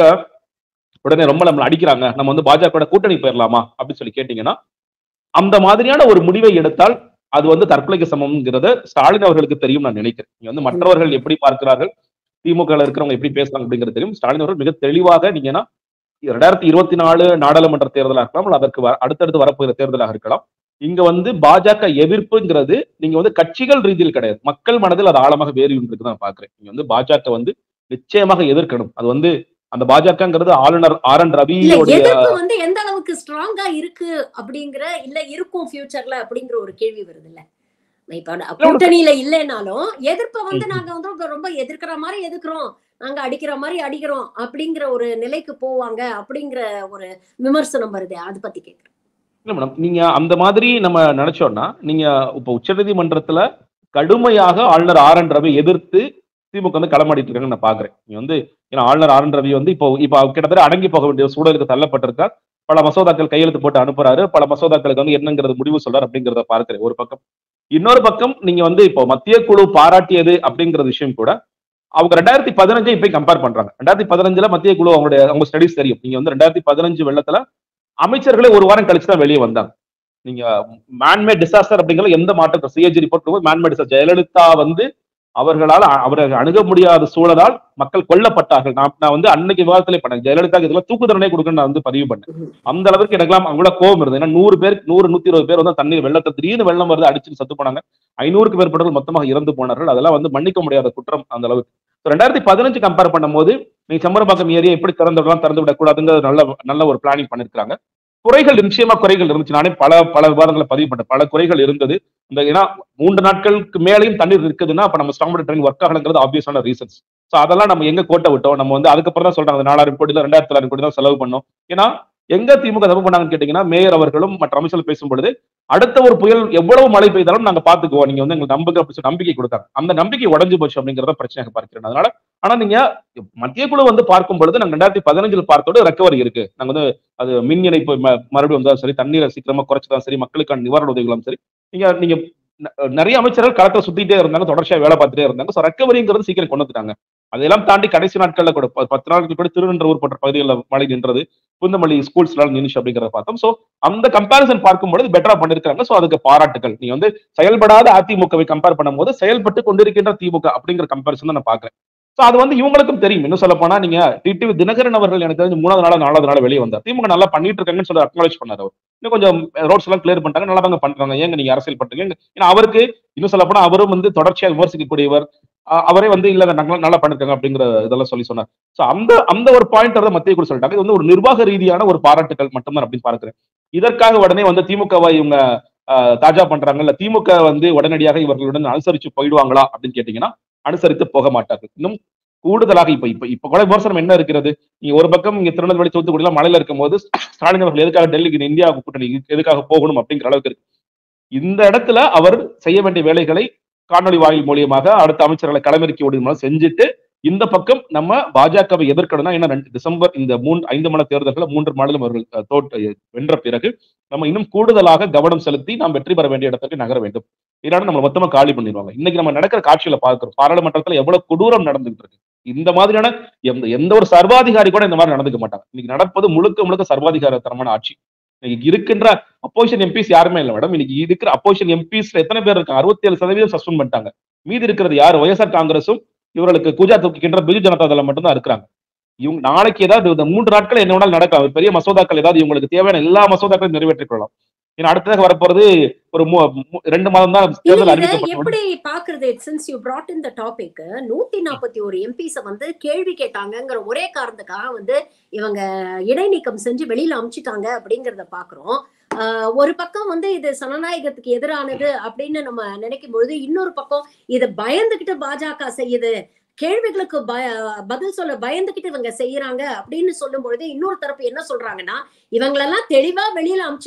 உடனே ரொம்ப நம்மள அடிக்கிறாங்க நம்ம வந்து பாஜக கூட்டணி போயிடலாமா அப்படின்னு சொல்லி கேட்டீங்கன்னா அந்த மாதிரியான ஒரு முடிவை எடுத்தால் அது வந்து தற்கொலைக்கு சமம்ங்கிறத ஸ்டாலின் அவர்களுக்கு தெரியும் நான் நினைக்கிறேன் இங்க வந்து மற்றவர்கள் எப்படி பார்க்கிறார்கள் திமுக இருக்கிறவங்க எப்படி பேசுறாங்க அப்படிங்கிறது தெரியும் ஸ்டாலின் அவர்கள் மிக தெளிவாக நீங்கன்னா ரெண்டாயிரத்தி இருபத்தி நாலு நாடாளுமன்ற தேர்தலாக இருக்கலாம் அல்ல அதற்கு வ- அடுத்தடுத்து வரப்போகிற தேர்தலாக இருக்கலாம் இங்க வந்து பாஜக எதிர்ப்புங்கிறது நீங்க வந்து கட்சிகள் ரீதியில் கிடையாது மக்கள் மனதில் அது ஆழமாக வேறு இருக்கு நான் பாக்குறேன் நீங்க வந்து பாஜக வந்து நிச்சயமாக எதிர்க்கணும் அது வந்து அந்த பாஜகங்கிறது ஆளுநர் ஆர் என் இல்ல ரவியோடைய எதிர்ப்பு வந்து எந்த அளவுக்கு ஸ்ட்ராங்கா இருக்கு அப்படிங்கிற இல்ல இருக்கும் ஃபியூச்சர்ல அப்படிங்கிற ஒரு கேள்வி வருது இல்ல இப்ப அட- கூட்டணியில இல்லைனாலும் எதிர்ப்ப வந்து ம். நாங்க வந்து ரொம்ப- ரொம்ப எதிர்க்கிற மாதிரி எதிர்க்கிறோம் நாங்க அடிக்கிற மாதிரி அடிக்கிறோம் அப்படிங்கிற ஒரு நிலைக்கு போவாங்க அப்படிங்கிற ஒரு விமர்சனம் வருது அது பத்தி கேக்குறேன் இல்ல மேடம் நீங்க அந்த மாதிரி நம்ம நினைச்சோம்னா நீங்க இப்ப உச்சநீதிமன்றத்துல கடுமையாக ஆளுநர் ஆர் என் ரவி எதிர்த்து திமுக வந்து களமாடிட்டு இருக்காங்க நான் பாக்குறேன் நீங்க வந்து ஏன்னா ஆளுநர் ஆர் என் ரவி வந்து இப்போ இப்போ கிட்டத்தட்ட அடங்கி போக வேண்டிய சூழலுக்கு தள்ளப்பட்டிருக்கார் பல மசோதாக்கள் கையெழுத்து போட்டு அனுப்புறாரு பல மசோதாக்களுக்கு வந்து என்னங்கிறது முடிவு சொல்றாரு அப்படிங்கிறத பார்க்கிறேன் ஒரு பக்கம் இன்னொரு பக்கம் நீங்க வந்து இப்போ மத்திய குழு பாராட்டியது அப்படிங்கிற விஷயம் கூட அவங்க ரெண்டாயிரத்தி பதினஞ்சை இப்ப கம்பேர் பண்றாங்க ரெண்டாயிரத்தி பதினஞ்சுல மத்திய குழு அவங்களுடைய அவங்க ஸ்டடிஸ் தெரியும் நீங்க வந்து ரெண்டாயிரத்தி பதினஞ்சு வெள்ளத்துல அமைச்சர்களே ஒரு வாரம் கழிச்சு தான் வெளியே வந்தாங்க நீங்க மேன்மேட் டிசாஸ்டர் அப்படிங்கிற எந்த மாற்றம் CAG report manmade disaster Jayalalithaa வந்து அவர்களால் அ- அவரை அணுக முடியாத சூழலால் மக்கள் கொல்லப்பட்டார்கள் நான் நான் வந்து அன்னைக்கு விவாதத்திலே பண்ணேன் ஜெயலலிதா இதெல்லாம் தூக்கு தண்டனை கொடுக்கணும்னு நான் வந்து பதிவு பண்ணேன் ம்ஹும். அந்த அளவுக்கு எனக்குலாம் அவ்வளவு கோபம் இருந்தது ஏன்னா நூறு பேர் நூறு நூத்தி இருபது பேர் வந்து தண்ணீர் வெள்ளத்தை திடீர்னு வெள்ளம் வருது அடிச்சு சத்து போனாங்க ஐநூறுக்கு மேற்பட்டவர்கள் மொத்தமாக இறந்து போனார்கள் அதெல்லாம் வந்து மன்னிக்க முடியாத குற்றம் அந்த அளவுக்கு So, ரெண்டாயிரத்தி பதினஞ்சு கம்பேர் பண்ணும்போது நீங்க செம்மரம்பாக்கம் ஏரியா எப்படி திறந்து விடலாம் திறந்து விடக்கூடாதுங்கிற நல்ல நல்ல ஒரு பிளானிங் பண்ணிருக்காங்க குறைகள் நிச்சயமா குறைகள் இருந்துச்சு நானே பல பல விவாதங்களை பதிவு பண்ணேன் பல குறைகள் இருந்தது இந்த ஏன்னா மூன்று நாட்களுக்கு மேலேயும் தண்ணீர் இருக்குதுன்னா அப்ப நம்ம ஸ்டாம் ட்ரெயின் ஒர்க் ஆகலங்கிறது ஆப்வியஸான ரீசன்ஸ் ஸோ அதெல்லாம் நம்ம எங்க கோட்டை விட்டோம் நம்ம வந்து அதுக்கப்புறம் தான் சொல்றாங்க நாலாயிரம் கோடி தான் ரெண்டாயிரத்தி தொள்ளாயிரம் கோடி தான் செலவு பண்ணோம் ஏன்னா எங்க திமுக தப்பு பண்ணாங்கன்னு கேட்டீங்கன்னா மேயர் அவர்களும் மற்ற அமைச்சர்கள் பேசும் பொழுது அடுத்த ஒரு புயல் எவ்வளவு மழை பெய்தாலும் நாங்க பாத்துக்குவோம் நீங்க வந்து எங்களுக்கு நம்புங்க அப்படி சொல்லி நம்பிக்கை கொடுத்தாங்க அந்த நம்பிக்கை உடஞ்சு போச்சு அப்படிங்கறத பிரச்சனையாக பார்க்கிறேன் அதனால ஆனா நீங்க மத்திய குழு வந்து பார்க்கும் பொழுது நாங்க ரெண்டாயிரத்தி பதினஞ்சுல பார்த்தோட ரெக்கவரி இருக்கு நாங்க வந்து அது மின் இணைப்பு ம- மறுபடியும் வந்தாலும் சரி தண்ணீரை சீக்கிரமா குறைச்சதான் சரி மக்களுக்கான நிவாரண உதவிகளும் சரி நீங்க நீங்க ந- நிறைய அமைச்சர்கள் களத்தை சுத்திட்டே இருந்தாங்க தொடர்ச்சியா வேலை பார்த்துட்டே இருந்தாங்க ஸோ ரெக்கவரிங்கிறது சீக்கிரம் கொண்டு வந்துட்டாங்க அதெல்லாம் தாண்டி கடைசி நாட்கள்ல கூட ப- பத்து நாட்கள் கூட திருநெல்வேலூர் போன்ற பகுதிகளில் மழை நின்றது புந்தமல்லி ஸ்கூல்ஸ்லாம் நின்னுச்சு அப்படிங்கறத பார்த்தோம் சோ அந்த கம்பேரிசன் பார்க்கும்பொழுது பெட்டரா பண்ணிருக்காங்க சோ அதுக்கு பாராட்டுகள் நீங்க வந்து செயல்படாத அதிமுகவை கம்பேர் பண்ணும்போது செயல்பட்டு கொண்டிருக்கின்ற திமுக அப்படிங்கிற கம்பேரிசன் தான் நான் பாக்குறேன் சோ அது வந்து இவங்களுக்கும் தெரியும் இன்னும் சொல்ல போனா நீங்க டிடிவி தினகரன் அவர்கள் எனக்கு தெரிஞ்சு மூணாவது நாளா நாலாவது நாள் வெளியே வந்தார் திமுக நல்லா பண்ணிட்டு இருக்காங்கன்னு சொல்லி அக்னாலேஜ் பண்ணாரு அவர் இன்னும் கொஞ்சம் ரோட்ஸ் எல்லாம் கிளியர் பண்ணிட்டாங்க நல்லா தாங்க பண்றாங்க ஏங்க நீங்க அரசியல் பண்றீங்க ஏன்னா அவருக்கு இன்னும் சொல்ல போனா அவரும் வந்து தொடர்ச்சியா விமர்சிக்கக்கூடியவர் அஹ் அவரே வந்து இல்ல நல்லா நல்லா பண்ணிருக்காங்க அப்படிங்கிற இதெல்லாம் சொல்லி சொன்னார் சோ அந்த அந்த ஒரு பாயிண்ட் வந்து மத்திய குழு சொல்லிட்டாங்க இது வந்து ஒரு நிர்வாக ரீதியான ஒரு பாராட்டுகள் மட்டும்தான் அப்படின்னு பார்க்கிறேன் இதற்காக உடனே வந்து திமுகவை இவங்க ஆஹ், தாஜா பண்றாங்க இல்ல திமுக வந்து உடனடியாக இவர்களுடன் அனுசரிச்சு போயிடுவாங்களா அப்படின்னு கேட்டீங்கன்னா அனுசரித்து போக மாட்டார்கள் இன்னும் கூடுதலாக இப்ப இப்ப இப்ப கூட விமர்சனம் என்ன இருக்கிறது நீங்க ஒரு பக்கம் இங்க திருநெல்வேலி தூத்துக்குடி எல்லாம் மழையில இருக்கும் போது ஸ்டாலின் அவர்கள் எதுக்காக டெல்லிக்கு இந்தியா கூட்டணி எதுக்காக போகணும் அப்படிங்கிற அளவுக்கு இருக்கு இந்த இடத்துல அவர் செய்ய வேண்டிய வேலைகளை காணொலி வாயில் மூலியமாக அடுத்த அமைச்சர்களை களமிறக்கி விடுமா செஞ்சுட்டு இந்த பக்கம் நம்ம பாஜகவை எதிர்க்கணும்னா ஏன்னா ரெண்டு டிசம்பர் இந்த மூன்று ஐந்து மணி தேர்தல்களை மூன்று மாநிலம் அவர்கள் அஹ், தோற்று வென்ற பிறகு நம்ம இன்னும் கூடுதலாக கவனம் செலுத்தி நாம் வெற்றி பெற வேண்டிய இடத்துக்கு நகர வேண்டும் இல்லைன்னா நம்ம மொத்தமா காலி பண்ணிடுவாங்க இன்னைக்கு நம்ம நடக்கிற காட்சியில பார்க்கிறோம் பாராளுமன்றத்துல எவ்வளவு கொடூரம் நடந்துகிட்டு இருக்கு இந்த மாதிரியான எந்த எந்த ஒரு சர்வாதிகாரி கூட இந்த மாதிரி நடந்துக்க மாட்டாங்க இன்னைக்கு நடப்பது முழுக்க முழுக்க சர்வாதிகார தரமான ஆட்சி இன்னைக்கு இருக்கின்ற அப்போசிஷன் எம்பிஸ் யாருமே இல்லை மேடம் இன்னைக்கு இருக்கிற அப்போசிஷன் எம்பிஸ்ல எத்தனை பேர் இருக்காங்க அறுபத்தி ஏழு சதவீதம் சஸ்பெண்ட் பண்ணிட்டாங்க மீதி இருக்கிறது யார் ஒய்எஸ்ஆர் காங்கிரஸும் இவர்களுக்கு கூஜா தூக்கிக்கின்ற பிஜு ஜனதா தளம் மட்டும்தான் இருக்கிறாங்க இவங்க நாளைக்கு ஏதாவது இந்த மூன்று நாட்கள் என்ன வேணாலும் நடக்கலாம் பெரிய மசோதாக்கள் ஏதாவது இவங்களுக்கு தேவையான எல்லா மசோதாக்களையும் நிறைவேற்றிக் கொள்ளலாம் ஏன்னா அடுத்ததாக வரப்போறது ஒரு மூ- மூ- ரெண்டு மாதம் தான் இல்ல, தேர்தல் இத அறிவிக்கப்பட்ட எப்படி பாக்குறது since you brought in the topic நூத்தி நாற்பத்தி ஒரு எம்பிஸ வந்து கேள்வி கேட்டாங்கங்கிற ஒரே காரணத்துக்காக வந்து இவங்க இடைநீக்கம் செஞ்சு வெளியில அமிச்சிட்டாங்க அப்படிங்கறத பாக்குறோம் ஆஹ் ஒரு பக்கம் வந்து இது சனநாயகத்துக்கு எதிரானது அப்படின்னு நம்ம நினைக்கும் பொழுது இன்னொரு பக்கம் இதை பயந்துகிட்டு பாஜக செய்யுது கேள்விகளுக்கு பய பதில் சொல்ல பயந்துகிட்டு இவங்க செய்யறாங்க அப்படின்னு சொல்லும் பொழுது இன்னொரு தரப்பு என்ன சொல்றாங்கன்னா இவங்களெல்லாம் தெளிவா வெளியில அமிச்சிட்டு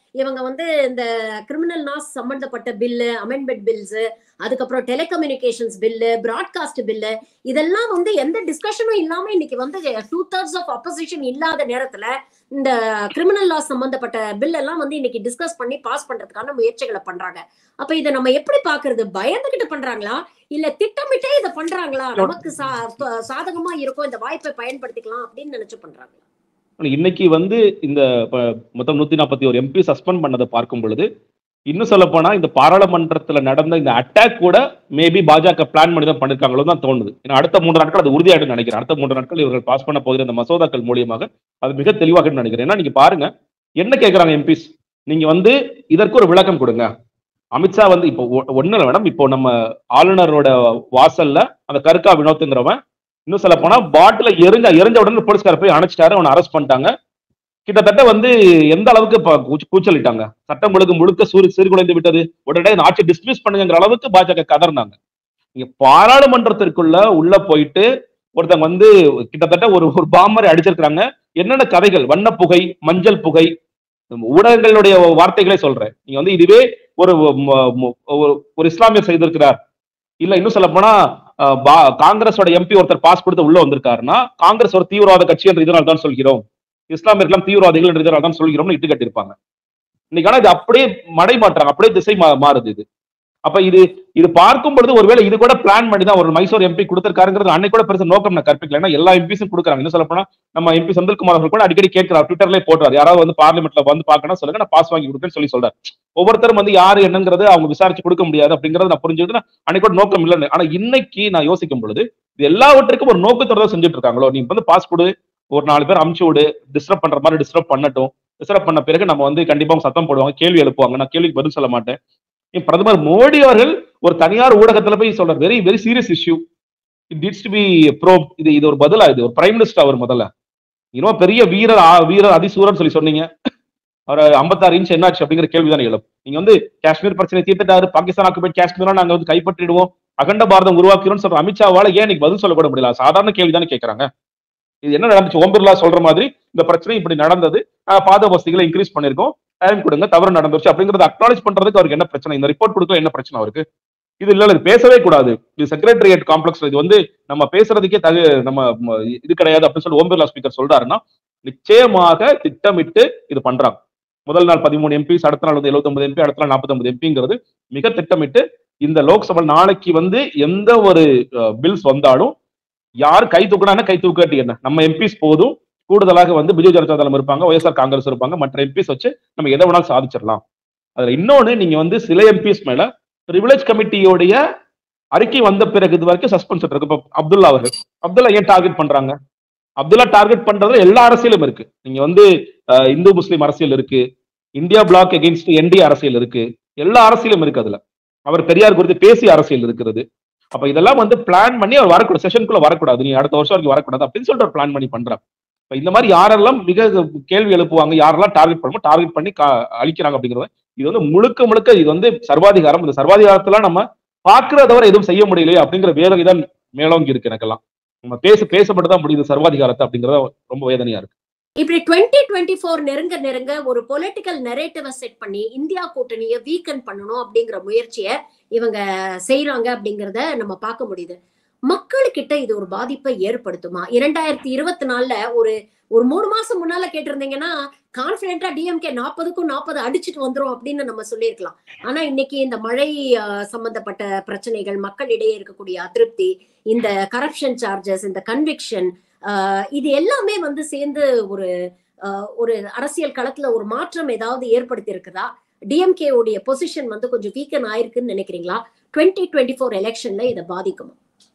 இவங்க வந்து இந்த கிரிமினல் லாஸ் சம்பந்தப்பட்ட பில்லு அமெண்ட்மெண்ட் பில்ஸ் அதுக்கப்புறம் டெலிகம்யூனிகேஷன்ஸ் பில்லு பிராட்காஸ்ட் பில்லு இதெல்லாம் வந்து எந்த டிஸ்கஷனும் இல்லாம இன்னைக்கு வந்து டூ தேர்ட்ஸ் ஆஃப் அப்போசிஷன் இல்லாத நேரத்துல இந்த கிரிமினல் லாஸ் சம்பந்தப்பட்ட பில் எல்லாம் வந்து இன்னைக்கு டிஸ்கஸ் பண்ணி பாஸ் பண்றதுக்கான முயற்சிகளை பண்றாங்க அப்ப இதை நம்ம எப்படி பாக்குறது பயந்துகிட்டு பண்றாங்களா இல்ல திட்டமிட்டே இதை பண்றாங்களா நமக்கு சா- சாதகமா இருக்கும் இந்த வாய்ப்பை பயன்படுத்திக்கலாம் அப்படின்னு நினைச்சு பண்றாங்களா இன்னைக்கு வந்து இந்த ப- மொத்தம் நூத்தி நாற்பத்தி ஒரு எம்பி சஸ்பெண்ட் பண்ணதை பார்க்கும் பொழுது இன்னும் சொல்ல போனா இந்த பாராளுமன்றத்துல நடந்த இந்த அட்டாக் கூட மேபி பாஜக பிளான் பண்ணி தான் பண்ணிருக்காங்களோ தான் தோணுது ஏன்னா அடுத்த மூன்று நாட்கள் அது உறுதியாயிடும் நினைக்கிறேன் அடுத்த மூன்று நாட்கள் இவர்கள் பாஸ் பண்ண போகிற இந்த மசோதாக்கள் மூலியமாக அது மிக தெளிவாக நினைக்கிறேன் ஏன்னா நீங்க பாருங்க என்ன கேக்குறாங்க எம்பிஸ் நீங்க வந்து இதற்கு ஒரு விளக்கம் கொடுங்க அமித்ஷா வந்து இப்போ ஒ- ஒண்ணும் இல்லை மேடம் இப்போ நம்ம ஆளுநரோட வாசல்ல அந்த கருக்கா வினோத்துங்கிறவன் இன்னும் சொல்ல போனா பாட்டில எரிஞ்ச எரிஞ்ச உடனே போலீஸ்கார போய் அணைச்சிட்டாரு அவனை அரெஸ்ட் பண்ணிட்டாங்க கிட்டத்தட்ட வந்து எந்த அளவுக்கு ப- கூச்ச- கூச்சலிட்டாங்க சட்டம் ஒழுங்கு முழுக்க சூறு சீர்குலைந்து விட்டது உடனே இந்த ஆட்சி டிஸ்மிஸ் பண்ணுங்கிற அளவுக்கு பாஜக கதர்னாங்க நீங்க பாராளுமன்றத்திற்குள்ள உள்ள போயிட்டு ஒருத்தங்க வந்து கிட்டத்தட்ட ஒரு ஒரு பாமரை அடிச்சிருக்காங்க என்னென்ன கதைகள் வண்ண புகை மஞ்சள் புகை ஊடகங்களுடைய வார்த்தைகளே சொல்றேன் நீங்க வந்து இதுவே ஒரு ம- ம- ஒரு- ஒரு இஸ்லாமியர் செய்திருக்கிறார் இல்ல இன்னும் சொல்ல போனா அஹ், பா- காங்கிரஸோட எம்பி ஒருத்தர் பாஸ் கொடுத்து உள்ள வந்திருக்காருன்னா காங்கிரஸ் ஒரு தீவிரவாத கட்சி என்று இதனால் தான் சொல்கிறோம் இஸ்லாமியர்கள்லாம் தீவிரவாதிகள் என்று இதனால் தான் சொல்கிறோம்னு இட்டு கட்டியிருப்பாங்க இன்னைக்கு ஆனா இது அப்படியே மடை மாற்றாங்க அப்படியே திசை மா- மாறுது இது அப்ப இது இது பார்க்கும் பொழுது ஒருவேளை இது கூட பிளான் பண்ணி தான் ஒரு மைசூர் எம்பி கொடுத்திருக்காருங்கிறது அன்னைக்கு கூட பெருசா நோக்கம் நான் கற்பிக்கல ஏன்னா எல்லா எம்பிஸும் கொடுக்குறாங்க இன்னும் சொல்ல போனா நம்ம எம்பி செந்தில்குமார் அவர்கள் கூட அடிக்கடி கேட்கிறார் ட்விட்டர்லயே போடுறாரு யாராவது வந்து பார்லிமெண்ட்ல வந்து பார்க்கணும் சொல்லுங்க நான் பாஸ் வாங்கி கொடுப்பேன்னு சொல்லி சொல்றாரு ஒவ்வொருத்தரும் வந்து யாரு என்னங்கிறது அவங்க விசாரிச்சு கொடுக்க முடியாது அப்படிங்கறத நான் புரிஞ்சுக்கிட்டு நான் அன்னைக்கு கூட நோக்கம் இல்லைன்னு ஆனா இன்னைக்கு நான் யோசிக்கும் பொழுது இது எல்லாவற்றுக்கும் ஒரு நோக்கத்தோட தான் செஞ்சுட்டு இருக்காங்களோ நீ வந்து பாஸ் கொடு ஒரு நாலு பேர் அமுச்சு விடு டிஸ்டர்ப் பண்ற மாதிரி டிஸ்டர்ப் பண்ணட்டும் டிஸ்டர்ப் பண்ண பிறகு நம்ம வந்து கண்டிப்பா அவங்க சத்தம் போடுவாங்க கேள்வி எழுப்புவாங்க நான் கேள்விக்கு பதில் சொல்ல மாட்டேன் ஏன் பிரதமர் மோடி அவர்கள் ஒரு தனியார் ஊடகத்துல போய் சொல்றாரு very very serious issue it needs to be pro இது இது ஒரு பதிலா இது ஒரு பிரைம் மினிஸ்டர் அவர் முதல்ல இன்னும் பெரிய வீரர் ஆ- வீரர் அதிசூரன் சொல்லி சொன்னீங்க அவர் ஐம்பத்தாறு இன்ச் என்னாச்சு அப்படிங்கிற கேள்விதான் எழும் நீங்க வந்து காஷ்மீர் பிரச்சனை தீர்த்துட்டாரு பாகிஸ்தான் ஆக்குபைட் காஷ்மீரா நாங்க வந்து கைப்பற்றிடுவோம் அகண்ட பாரதம் உருவாக்கிறோம்னு சொல்ற அமித்ஷாவால ஏன் இன்னைக்கு பதில் சொல்லக்கூட முடியல சாதாரண கேள்வி தானே கேட்கறாங்க இது என்ன நடந்துச்சு ஓம் பிர்லா சொல்ற மாதிரி இந்த பிரச்சனை இப்படி நடந்தது ஆஹ் பாத வசதிகளை இன்க்ரீஸ் பண்ணிருக்கோம் டைம் கொடுங்க தவறு நடந்துருச்சு அப்படிங்கறத அக்னாலேஜ் பண்றதுக்கு அவருக்கு என்ன பிரச்சனை இந்த ரிப்போர்ட் கொடுக்க என்ன பிரச்சனை அவருக்கு இது இல்ல இது பேசவே கூடாது இது செக்ரட்டரியேட் காம்ப்ளெக்ஸ் இது வந்து நம்ம பேசுறதுக்கே தகு நம்ம ம, இது கிடையாது அப்படின்னு சொல்லி ஓம் பிர்லா ஸ்பீக்கர் சொல்றாருன்னா நிச்சயமாக திட்டமிட்டு இது பண்றாங்க முதல் நாள் பதிமூணு எம்பிஸ் அடுத்த நாள் வந்து 79 எம்பி அடுத்த நாள் 49 எம்பிங்கிறது மிக திட்டமிட்டு இந்த லோக்சபா நாளைக்கு வந்து எந்த ஒரு பில்ஸ் வந்தாலும் யார் கை தூக்குனா கை தூக்காட்டி என்ன நம்ம எம்பிஸ் போதும் கூடுதலாக வந்து பிஜு ஜனதா தளம் இருப்பாங்க ஒய்எஸ்ஆர் காங்கிரஸ் இருப்பாங்க மற்ற எம்பிஸ் வச்சு நம்ம எதை வேணாலும் சாதிச்சிடலாம் அதுல இன்னொன்னு நீங்க வந்து சில எம்பிஸ் மேல ப்ரிவிலேஜ் கமிட்டியோடைய அறிக்கை வந்த பிறகு இது வரைக்கும் சஸ்பென்ஸ் இருக்கு இப்ப அப்துல்லா அவர்கள் அப்துல்லா ஏன் டார்கெட் பண்றாங்க அப்துல்லா டார்கெட் பண்றதுல எல்லா அரசியலும் இருக்கு நீங்க வந்து அஹ், இந்து முஸ்லீம் அரசியல் இருக்கு இந்தியா பிளாக் அகெயின்ஸ்ட் என்டி அரசியல் இருக்கு எல்லா அரசியலும் இருக்கு அதுல அவர் பெரியார் குறித்து பேசிய அரசியல் இருக்கிறது அப்ப இதெல்லாம் வந்து பிளான் பண்ணி அவர் வரக்கூடாது செஷனுக்குள்ள வரக்கூடாது நீ அடுத்த வருஷம் வரைக்கும் வரக்கூடாது அப்படின்னு சொல்லிட்டு ஒரு பிளான் பண்ணி பண்றாங்க இப்ப இந்த மாதிரி யாரெல்லாம் மிக கேள்வி எழுப்புவாங்க யாரெல்லாம் டார்கெட் பண்ணுமோ டார்கெட் பண்ணி கா- அழிக்கிறாங்க அப்படிங்கறது இது வந்து முழுக்க முழுக்க இது வந்து சர்வாதிகாரம் இந்த சர்வாதிகாரத்துல நம்ம பாக்குறத வரை எதுவும் செய்ய முடியலையே அப்படிங்கிற வேதனை தான் மேலோங்கி இருக்கு எனக்கெல்லாம் நம்ம பேச பேசப்பட்டு தான் முடியுது சர்வாதிகாரத்தை அப்படிங்கறத ரொம்ப வேதனையா இருக்கு இப்படி டுவெண்ட்டி டுவெண்ட்டி ஃபோர் நெருங்க நெருங்க ஒரு பொலிட்டிக்கல் நெரேட்டிவை செட் பண்ணி இந்தியா கூட்டணியை வீக்கன் பண்ணணும் அப்படிங்கிற முயற்சியை இவங்க செய்யறாங்க அப்படிங்கிறத நம்ம பார்க்க முடியுது மக்களுக்கிட்ட இது ஒரு பாதிப்பை ஏற்படுத்துமா இரண்டாயிரத்தி இருபத்தி நாலுல ஒரு ஒரு மூணு மாசம் முன்னால கேட்டிருந்தீங்கன்னா கான்பிடென்டா டிஎம்கே நாற்பதுக்கும் நாற்பது அடிச்சுட்டு வந்துரும் அப்படின்னு நம்ம சொல்லியிருக்கலாம் ஆனா இன்னைக்கு இந்த மழை ஆஹ், சம்பந்தப்பட்ட பிரச்சனைகள் மக்களிடையே இருக்கக்கூடிய அதிருப்தி இந்த கரப்ஷன் சார்ஜஸ் இந்த கன்விக்ஷன் இது எல்லாமே வந்து சேர்ந்து ஒரு ஆஹ், ஒரு அரசியல் களத்துல ஒரு மாற்றம் ஏதாவது ஏற்படுத்தி இருக்குதா டிஎம்கே உடைய பொசிஷன் வந்து கொஞ்சம் வீக்கன் ஆயிருக்குன்னு நினைக்கிறீங்களா டுவெண்ட்டி டுவெண்ட்டி ஃபோர் எலெக்ஷன்ல இதை பாதிக்குமா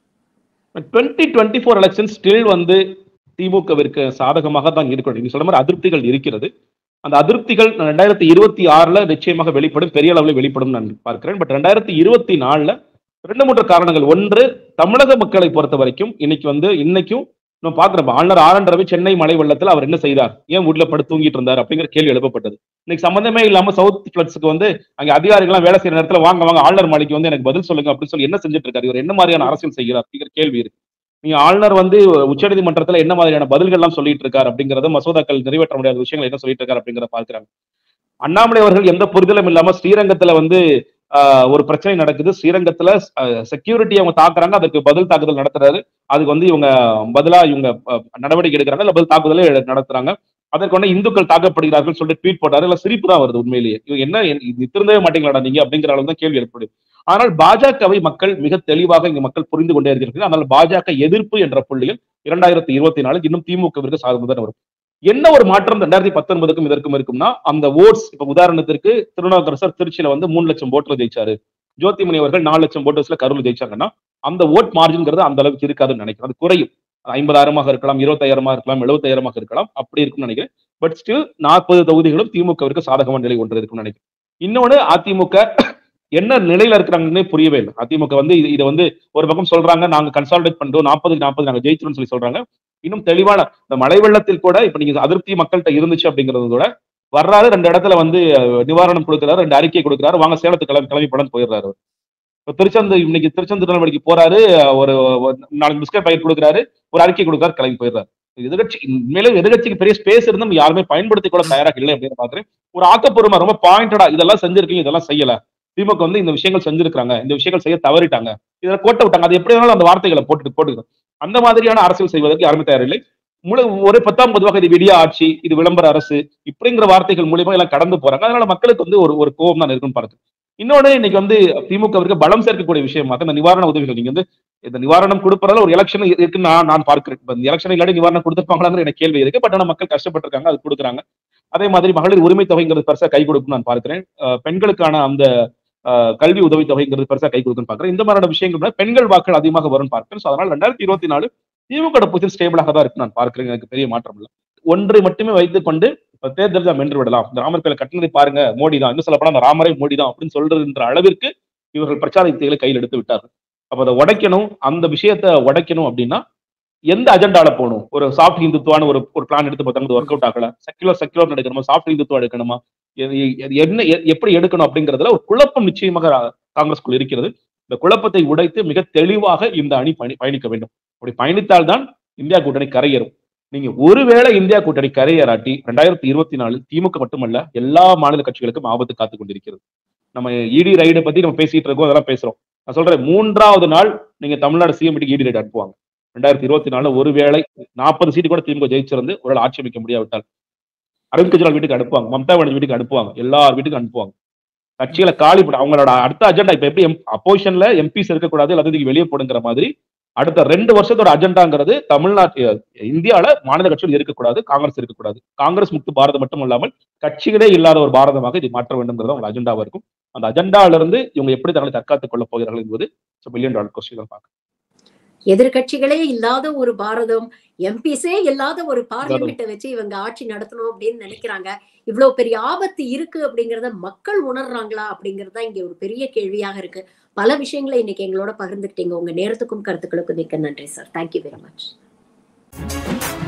twenty twenty four election still வந்து திமுகவிற்கு சாதகமாக தான் இருக்கணும் நீங்க சொல்ற மாதிரி அதிருப்திகள் இருக்கிறது அந்த அதிருப்திகள் ரெண்டாயிரத்தி இருபத்தி ஆறுல நிச்சயமாக வெளிப்படும் பெரிய அளவில் வெளிப்படும் நான் பார்க்கிறேன் பட் ரெண்டாயிரத்தி இருபத்தி நாலுல ரெண்டு மூன்று காரணங்கள் ஒன்று தமிழக மக்களை பொறுத்த வரைக்கும் இன்னைக்கு வந்து இன்னைக்கும் நம்ம பாக்குறோம் ஆளுநர் ஆர் என் ரவி சென்னை மழை வெள்ளத்தில் அவர் என்ன செய்தார் ஏன் வீட்டுல படுத்து தூங்கிட்டு இருந்தார் அப்படிங்கிற கேள்வி எழுப்பப்பட்டது இன்னைக்கு சம்பந்தமே இல்லாம சவுத் பிளட்ஸுக்கு வந்து அங்க அதிகாரிகள்லாம் வேலை செய்யற நேரத்துல வாங்க வாங்க ஆளுநர் மாளிகைக்கு வந்து எனக்கு பதில் சொல்லுங்க அப்படின்னு சொல்லி என்ன செஞ்சுட்டு இருக்காரு இவர் என்ன மாதிரியான அரசியல் செய்கிறார் அப்படிங்கிற கேள்வி இருக்கு நீங்க ஆளுநர் வந்து உச்சநீதிமன்றத்துல என்ன மாதிரியான பதில்கள் எல்லாம் சொல்லிட்டு இருக்காரு அப்படிங்கறத மசோதாக்கள் நிறைவேற்ற முடியாத விஷயங்கள் என்ன சொல்லிட்டு இருக்காரு அப்படிங்கறத பார்க்கிறாங்க அண்ணாமலை அவர்கள் எந்த புரிதலும் இல்லாம ஸ்ரீரங்கத்துல வந்து ஆஹ், ஒரு பிரச்சனை நடக்குது ஸ்ரீரங்கத்துல செக்யூரிட்டி அவங்க தாக்குறாங்க அதற்கு பதில் தாக்குதல் நடத்துறாரு அதுக்கு வந்து இவங்க பதிலா இவங்க அஹ், நடவடிக்கை எடுக்கிறாங்க இல்ல பதில் தாக்குதலே நடத்துறாங்க அதற்கு வந்து இந்துக்கள் தாக்கப்படுகிறார்கள் சொல்லிட்டு ட்வீட் போட்டாரு இல்ல சிரிப்பு தான் வருது உண்மையிலேயே இவங்க என்ன இது திருந்தவே மாட்டீங்களாடா நீங்க அப்படிங்கிற அளவு தான் கேள்வி ஏற்படுது ஆனால் பாஜகவை மக்கள் மிக தெளிவாக இங்க மக்கள் புரிந்து கொண்டே இருக்கிறார்கள் ஆனால் பாஜக எதிர்ப்பு என்ற புள்ளியில் இரண்டாயிரத்தி இருபத்தி நாலு இன்னும் திமுகவிற்கு சாதகம் தான் வரும் என்ன ஒரு மாற்றம் ரெண்டாயிரத்தி பத்தொன்பதுக்கும் இதற்கும் இருக்கும்னா அந்த ஓட்ஸ் இப்ப உதாரணத்திற்கு திருநாவுக்கரசர் திருச்சியில வந்து மூணு லட்சம் ஓட்டுல ஜெயிச்சாரு ஜோதிமணி அவர்கள் நாலு லட்சம் ஓட்டர்ஸ்ல கரூர்ல ஜெயிச்சாங்கன்னா அந்த ஓட் மார்ஜின்ங்கிறது அந்த அளவுக்கு இருக்காதுன்னு நினைக்கிறேன் அது குறையும் ஐம்பதாயிரமாக இருக்கலாம் இருபத்தாயிரமா இருக்கலாம் எழுபத்தாயிரமாக இருக்கலாம் அப்படி இருக்கும்னு நினைக்கிறேன் பட் ஸ்டில் நாற்பது தொகுதிகளும் திமுகவிற்கு சாதகமான நிலை ஒன்று இருக்கும்னு நினைக்கிறேன் இன்னொன்னு அதிமுக என்ன நிலையில இருக்கிறாங்கன்னு புரியவே இல்லை அதிமுக வந்து இது- இதை வந்து ஒரு பக்கம் சொல்றாங்க நாங்க கன்சாலிடேட் பண்றோம் நாற்பதுக்கு நாற்பது நாங்க ஜெயிச்சிரும்னு சொல்லி சொல்றாங்க இன்னும் தெளிவான இந்த மழை வெள்ளத்தில் கூட இப்ப நீங்க அதிருப்தி மக்கள்கிட்ட இருந்துச்சு அப்படிங்கறது கூட வர்றாரு ரெண்டு இடத்துல வந்து அஹ், நிவாரணம் கொடுக்குறாரு ரெண்டு அறிக்கை கொடுக்குறாரு வாங்க சேலத்துக்கு கிளம்பி கிளம்பி படம் போயிடுறாரு அவர். இப்ப திருச்செந்தூர் இன்னைக்கு திருச்செந்தூர் நடவடிக்கை போறாரு அஹ், ஒரு ஒரு நாலு பிஸ்கட் பாக்கெட் கொடுக்குறாரு ஒரு அறிக்கை கொடுக்குறாரு கிளம்பி போயிடுறாரு எதிர்கட்சி மேலும் எதிர்கட்சிக்கு பெரிய ஸ்பேஸ் இருந்தும் யாருமே பயன்படுத்தி கூட தயாராக இல்லை அப்படின்னு பாக்குறேன் ஒரு ஆக்கப்பூர்வமா ரொம்ப பாயிண்டடா இதெல்லாம் செஞ்சிருக்கீங்க இதெல்லாம் செய்யல திமுக வந்து இந்த விஷயங்கள் செஞ்சிருக்காங்க இந்த விஷயங்கள் செய்ய தவறிட்டாங்க இதுல கோட்டை விட்டாங்க அது எப்படி வேணாலும் அந்த வார்த்தைகளை போட்டு போட்டுக்கணும் அந்த மாதிரியான அரசியல் செய்வதற்கு யாருமே தயாரில்லை முழு ஒரு பத்தாம் பொதுவாக இது விடிய ஆட்சி இது விளம்பர அரசு இப்படிங்கிற வார்த்தைகள் மூலியமா எல்லாம் கடந்து போறாங்க அதனால மக்களுக்கு வந்து ஒரு ஒரு கோபம் தான் இருக்குன்னு பாருங்க இன்னொன்னு இன்னைக்கு வந்து திமுகவிற்கு பலம் சேர்க்கக்கூடிய விஷயமாக இந்த நிவாரண உதவிகள் நீங்க வந்து இந்த நிவாரணம் கொடுப்பதால ஒரு எலெக்ஷன் இருக்குன்னு நான் நான் பார்க்கிறேன் இப்ப இந்த எலெக்ஷன் இல்லாட்டி நிவாரணம் கொடுத்துருப்பாங்களாங்கிற எனக்கு கேள்வி இருக்கு பட் ஆனா மக்கள் கஷ்டப்பட்டிருக்காங்க அது கொடுக்குறாங்க அதே மாதிரி மகளிர் உரிமை தொகைங்கிறது பெருசா கை கொடுக்கும் நான் பார்க்கிறேன் அஹ் பெண்களுக்கான அந்த அஹ், கல்வி உதவி தொகைங்கிறது பெருசா கை கொடுக்குன்னு பார்க்கிறேன் இந்த மாதிரியான விஷயங்கள் பெண்கள் வாக்கள் அதிகமாக வரும்னு பார்க்கிறேன் ஸோ அதனால ரெண்டாயிரத்தி இருபத்தி நாலு திமுக பொசிஷன் ஸ்டேபிளாக தான் இருக்கு நான் பார்க்கிறேன் எனக்கு பெரிய மாற்றம் இல்லை ஒன்றை மட்டுமே வைத்துக் கொண்டு இப்ப தேர்தல் தான் வென்று விடலாம் இந்த ராமர் கோயிலை கட்டினதை பாருங்க மோடி தான் இன்னும் சொல்லப்போனா அந்த ராமரே மோடி தான் அப்படின்னு சொல்றதுன்ற அளவிற்கு இவர்கள் பிரச்சார யுக்திகளை கையில் எடுத்து விட்டார்கள் அப்ப அதை உடைக்கணும் அந்த விஷயத்தை உடைக்கணும் அப்படின்னா எந்த அஜெண்டால போகணும் ஒரு சாஃப்ட் இந்துத்துவான ஒரு ஒரு பிளான் எடுத்து பார்த்தாங்க ஒர்க் அவுட் ஆகல செக்குலர் செக்குலர் எடுக்கணுமா சாஃப்ட் இந்துத்துவா எடுக்கணுமா எது- எது- என்ன எ- எப்படி எடுக்கணும் அப்படிங்கறதுல ஒரு குழப்பம் நிச்சயமாக காங்கிரஸ்குள் இருக்கிறது இந்த குழப்பத்தை உடைத்து மிக தெளிவாக இந்த அணி பயணி பயணிக்க வேண்டும் அப்படி பயணித்தால்தான் இந்தியா கூட்டணி கரையேறும் நீங்க ஒருவேளை இந்தியா கூட்டணி கரையேறாட்டி ரெண்டாயிரத்தி இருபத்தி நாலு திமுக மட்டுமல்ல எல்லா மாநில கட்சிகளுக்கும் ஆபத்து காத்துக் கொண்டிருக்கிறது நம்ம இடி ரைடை பத்தி நம்ம பேசிட்டு இருக்கோம் அதெல்லாம் பேசுறோம் நான் சொல்றேன் மூன்றாவது நாள் நீங்க தமிழ்நாடு சிஎம் இடி ரைடு அனுப்புவாங்க ரெண்டாயிரத்தி இருபத்தி நாலுல ஒருவேளை நாற்பது சீட்டு கூட திமுக ஜெயிச்சிருந்து ஒரு ஆட்சி அமைக்க முடியாவிட்டால் அரவிந்த் கெஜ்ரிவால் வீட்டுக்கு அனுப்புவாங்க மம்தா பானர்ஜி வீட்டுக்கு அனுப்புவாங்க எல்லார் வீட்டுக்கும் அனுப்புவாங்க கட்சிகளை காலி பண்ண அவங்களோட அடுத்த அஜெண்டா இப்ப எப்படி அப்போசிஷன்ல எம்பிஸ் இருக்கக்கூடாது எல்லாத்தையும் வெளியே போடுங்கிற மாதிரி அடுத்த ரெண்டு வருஷத்தோட அஜெண்டாங்கிறது தமிழ்நாட்டு இந்தியால மாநில கட்சிகள் இருக்கக்கூடாது காங்கிரஸ் இருக்கக்கூடாது காங்கிரஸ் முக்து பாரதம் மட்டும் இல்லாமல் கட்சிகளே இல்லாத ஒரு பாரதமாக இது மாற்ற வேண்டும்ங்கிறது அவங்க அஜெண்டாவா இருக்கும் அந்த அஜெண்டால இருந்து இவங்க எப்படி தங்களை தற்காத்துக் கொள்ள போகிறார்கள் என்பது மில்லியன் டாலர் கொஸ்டின் பார்க்க எதிர்கட்சிகளே இல்லாத ஒரு பாரதம் எம்பிஸே இல்லாத ஒரு பார்லிமெண்ட்டை வச்சு இவங்க ஆட்சி நடத்தணும் அப்படின்னு நினைக்கிறாங்க இவ்வளவு பெரிய ஆபத்து இருக்கு அப்படிங்கறத மக்கள் உணர்றாங்களா அப்படிங்கறது தான் இங்க ஒரு பெரிய கேள்வியாக இருக்கு பல விஷயங்களை இன்னைக்கு எங்களோட பகிர்ந்துக்கிட்டீங்க உங்க நேரத்துக்கும் கருத்துக்களுக்கும் மிக்க நன்றி சார் தேங்க்யூ வெரி மச்